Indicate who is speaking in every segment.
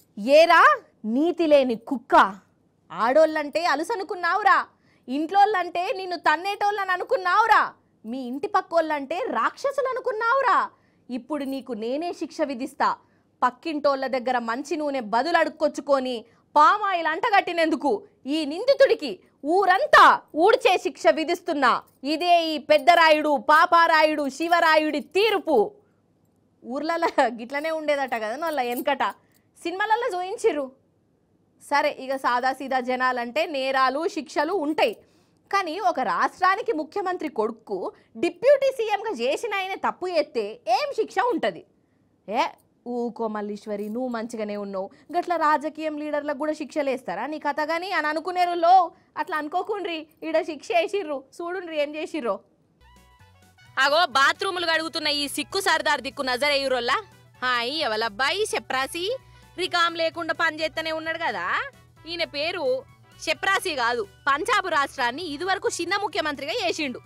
Speaker 1: ఏరా నీతి లేని కుక్క ఆడోళ్ళంటే అలుసనుకున్నావురా ఇంట్లోళ్ళంటే నిన్ను తన్నేటోళ్ళని అనుకున్నావురా మీ ఇంటి పక్కోళ్ళంటే రాక్షసులు అనుకున్నావురా ఇప్పుడు నీకు నేనే శిక్ష విధిస్తా పక్కింటోళ్ళ దగ్గర మంచి నూనె బదులు అడుక్కొచ్చుకొని పామాయిల్ అంటగట్టినందుకు ఈ నిందితుడికి ఊరంతా ఊడ్చే శిక్ష విధిస్తున్నా ఇదే ఈ పెద్దరాయుడు పాపారాయుడు శివరాయుడి తీర్పు ఊర్లలో గిట్లనే ఉండేదట కదా వాళ్ళ వెనకట సినిమాలలో చూయించిర్రు సరే ఇక సాదా సీదా జనాలంటే నేరాలు శిక్షలు ఉంటాయి కానీ ఒక రాష్ట్రానికి ముఖ్యమంత్రి కొడుకు డిప్యూటీ సీఎంగా చేసిన ఆయన తప్పు చేస్తే ఏం శిక్ష ఉంటుంది ఏ ఊకో మల్లీశ్వరి నువ్వు మంచిగానే ఉన్నావు గట్ల రాజకీయం లీడర్లకు కూడా శిక్షలు వేస్తారా నీ కథ కానీ అని అనుకునేరులో అట్లా అనుకోకుండ్రి ఈడ శిక్ష వేసిర్రు చూడుండ్రి ఏం చేసిర్రో అగో బాత్రూములు గడుగుతున్న ఈ సిక్కు సర్దార్ దిక్కు నజరేయురోల్లా హాయ్ ఎవలబ్బాయి చెప్రాసి రికామ్ లేకుండా పనిచేస్తూనే ఉన్నాడు కదా ఈయన పేరు చెప్రాసి కాదు పంజాబ్ రాష్ట్రాన్ని ఇదివరకు చిన్న ముఖ్యమంత్రిగా చేసిండు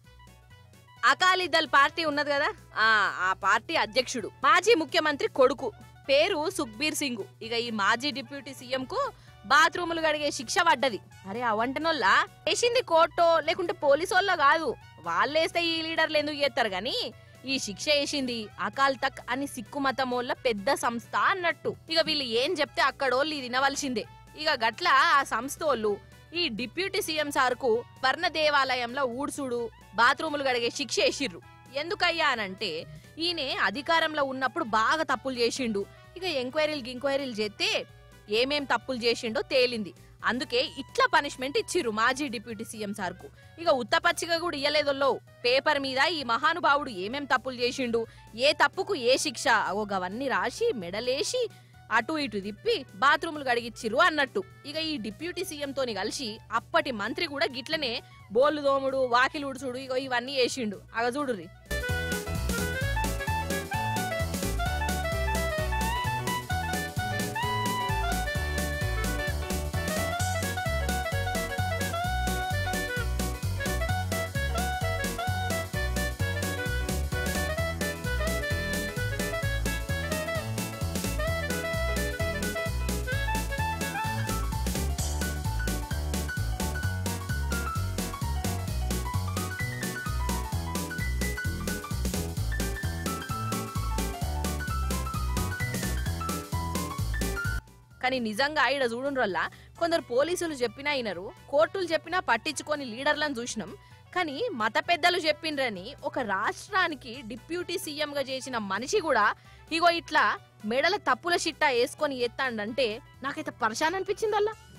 Speaker 1: అకాలీదల్ పార్టీ ఉన్నది కదా ఆ ఆ పార్టీ అధ్యక్షుడు మాజీ ముఖ్యమంత్రి కొడుకు పేరు సుఖ్బీర్ సింగ్ ఇక ఈ మాజీ డిప్యూటీ సీఎం కు బాత్రూములు గడిగే శిక్ష పడ్డది అరే అవంటనోళ్ళ వేసింది కోర్టో లేకుంటే పోలీసోళ్ళో కాదు వాళ్ళేస్తే ఈ లీడర్లు ఎందుకు చేస్తారు గాని ఈ శిక్ష వేసింది అకాల్ తక్ అని సిక్కు మతమోళ్ళ పెద్ద సంస్థ అన్నట్టు ఇక వీళ్ళు ఏం చెప్తే అక్కడోళ్ళు ఇది వినవలసిందే ఇక గట్ల ఆ సంస్థ వాళ్ళు ఈ డిప్యూటీ సీఎం సార్కు పర్ణ దేవాలయంలో ఊడ్సుడు బాత్రూములు గడిగే శిక్ష వేసిర్రు ఎందుకయ్యా అనంటే ఈయన అధికారంలో ఉన్నప్పుడు బాగా తప్పులు చేసిండు ఇక ఎంక్వైరీలు ఎంక్వైరీలు చేస్తే ఏమేం తప్పులు చేసిండో తేలింది అందుకే ఇట్లా పనిష్మెంట్ ఇచ్చిర్రు మాజీ డిప్యూటీ సీఎం సార్కు ఇక ఉత్తపచ్చిగా కూడా ఇయ్యలేదోల్లో పేపర్ మీద ఈ మహానుభావుడు ఏమేం తప్పులు చేసిండు ఏ తప్పుకు ఏ శిక్ష అగో అవన్నీ రాసి మెడలేసి అటు ఇటు తిప్పి బాత్రూములు గడిగిచ్చిర్రు అన్నట్టు ఇక ఈ డిప్యూటీ సీఎం తోని కలిసి అప్పటి మంత్రి కూడా గిట్లనే బోళ్ళు దోముడు వాకిలు ఉడుచుడు ఇగో ఇవన్నీ వేసిండు అగ చూడుర్రి కానీ నిజంగా ఈడ చూడుండ్రల్ల కొందరు పోలీసులు చెప్పినా అయినరు కోర్టులు చెప్పినా పట్టించుకొని లీడర్లను చూసినాం కానీ మత పెద్దలు చెప్పిండ్రని ఒక రాష్ట్రానికి డిప్యూటీ సీఎం గా చేసిన మనిషి కూడా ఇగో ఇట్లా మెడల తప్పుల చిట్టా వేసుకొని ఎత్తాండంటే నాకైతే పరశాన్ అనిపించిందల్లా